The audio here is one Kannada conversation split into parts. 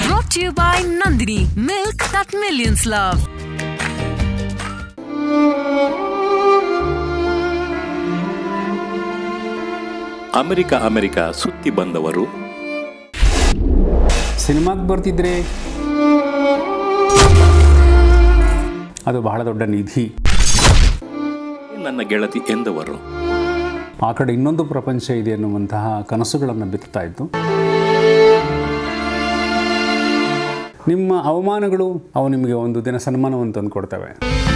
Brought to you by Nandini, milk that millions love. America America ಸುತ್ತಿ ಬಂದವರು ಸಿನಿಮಾಗೆ ಬರ್ತಿದ್ರೆ ಅದು ಬಹಳ ದೊಡ್ಡ ನಿಧಿ ನನ್ನ ಗೆಳತಿ ಎಂದವರು ಆ ಕಡೆ ಇನ್ನೊಂದು ಪ್ರಪಂಚ ಇದೆ ಎನ್ನುವಂತಹ ಕನಸುಗಳನ್ನು ಬಿತ್ತುತ್ತಾ ಇತ್ತು ನಿಮ್ಮ ಅವಮಾನಗಳು ಅವು ನಿಮಗೆ ಒಂದು ದಿನ ಸನ್ಮಾನವನ್ನು ತಂದು ಕೊಡ್ತವೆ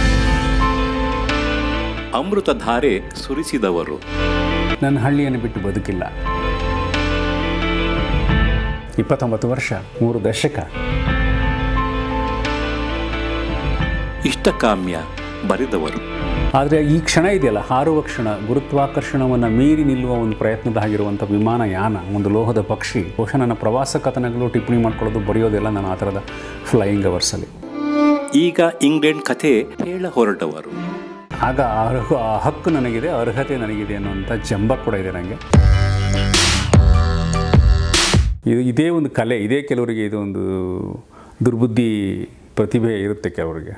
ಅಮೃತ ಧಾರೆ ಸುರಿಸಿದವರು ನನ್ನ ಹಳ್ಳಿಯನ್ನು ಬಿಟ್ಟು ಬದುಕಿಲ್ಲ ಇಪ್ಪತ್ತೊಂಬತ್ತು ವರ್ಷ ಮೂರು ದಶಕ ಇಷ್ಟಕಾಮ್ಯ ಬರೆದವರು ಆದರೆ ಈ ಕ್ಷಣ ಇದೆಯಲ್ಲ ಹಾರುವ ಕ್ಷಣ ಗುರುತ್ವಾಕರ್ಷಣವನ್ನು ಮೀರಿ ನಿಲ್ಲುವ ಒಂದು ಪ್ರಯತ್ನದಾಗಿರುವಂಥ ವಿಮಾನಯಾನ ಒಂದು ಲೋಹದ ಪಕ್ಷಿ ಬಹುಶಃ ನನ್ನ ಪ್ರವಾಸ ಕಥನಗಳು ಟಿಪ್ಪಣಿ ಮಾಡ್ಕೊಳ್ಳೋದು ಬರೆಯೋದೆಲ್ಲ ನಾನು ಆ ಥರದ ಫ್ಲೈಯಿಂಗ್ ಅವರ್ಸಲ್ಲಿ ಈಗ ಇಂಗ್ಲೆಂಡ್ ಕಥೆ ಹೇಳ ಹೊರಟವರು ಆಗ ಆ ಅರ್ಹ- ಆ ಹಕ್ಕು ನನಗಿದೆ ಅರ್ಹತೆ ನನಗಿದೆ ಅನ್ನುವಂಥ ಜಂಬ ಕೂಡ ಇದೆ ನನಗೆ ಇದು ಇದೇ ಒಂದು ಕಲೆ ಇದೇ ಕೆಲವರಿಗೆ ಇದು ಒಂದು ದುರ್ಬುದ್ಧಿ ಪ್ರತಿಭೆ ಇರುತ್ತೆ ಕೆಲವರಿಗೆ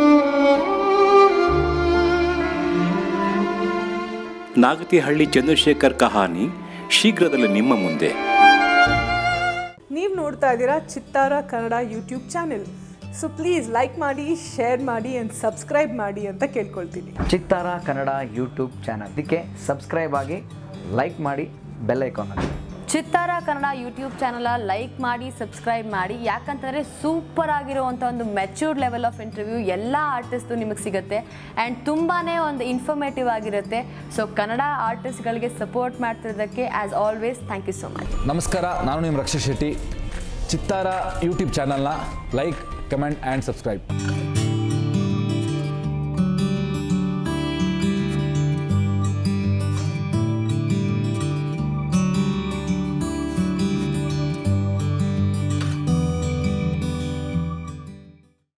ನಾಗತಿಹಳ್ಳಿ ಚಂದ್ರಶೇಖರ್ ಕಹಾನಿ ಶೀಘ್ರದಲ್ಲೇ ನಿಮ್ಮ ಮುಂದೆ ನೀವು ನೋಡ್ತಾ ಇದ್ದೀರಾ Chittara Kannada YouTube channel so please like ಮಾಡಿ ಶೇರ್ ಮಾಡಿ ಆ್ಯಂಡ್ ಸಬ್ಸ್ಕ್ರೈಬ್ ಮಾಡಿ ಅಂತ ಕೇಳ್ಕೊಳ್ತೀನಿ ಚಿತ್ತಾರ ಕನ್ನಡ ಯೂಟ್ಯೂಬ್ ಚಾನಲ್ ಅದಕ್ಕೆ ಸಬ್ಸ್ಕ್ರೈಬ್ ಆಗಿ ಲೈಕ್ ಮಾಡಿ ಬೆಲ್ ಐಕಾನ್ ಅಲ್ಲಿ Chittara Kannada YouTube channel like ಮಾಡಿ ಸಬ್ಸ್ಕ್ರೈಬ್ ಮಾಡಿ ಯಾಕಂತಂದರೆ ಸೂಪರ್ ಆಗಿರುವಂಥ ಒಂದು ಮೆಚ್ಯೂರ್ಡ್ ಲೆವೆಲ್ ಆಫ್ ಇಂಟರ್ವ್ಯೂ ಎಲ್ಲ ಆರ್ಟಿಸ್ಟು ನಿಮಗೆ ಸಿಗುತ್ತೆ ಆ್ಯಂಡ್ ತುಂಬಾ ಒಂದು ಇನ್ಫಾರ್ಮೇಟಿವ್ ಆಗಿರುತ್ತೆ ಸೊ ಕನ್ನಡ ಆರ್ಟಿಸ್ಟ್ಗಳಿಗೆ ಸಪೋರ್ಟ್ ಮಾಡ್ತಿರೋದಕ್ಕೆ as always thank you so much ನಮಸ್ಕಾರ ನಾನು ನಿಮ್ಮ ರಕ್ಷಾ ಶೆಟ್ಟಿ ಚಿತ್ತಾರ ಯೂಟ್ಯೂಬ್ ಚಾನಲ್ನ ಲೈಕ್ ಕಮೆಂಟ್ ಆ್ಯಂಡ್ ಸಬ್ಸ್ಕ್ರೈಬ್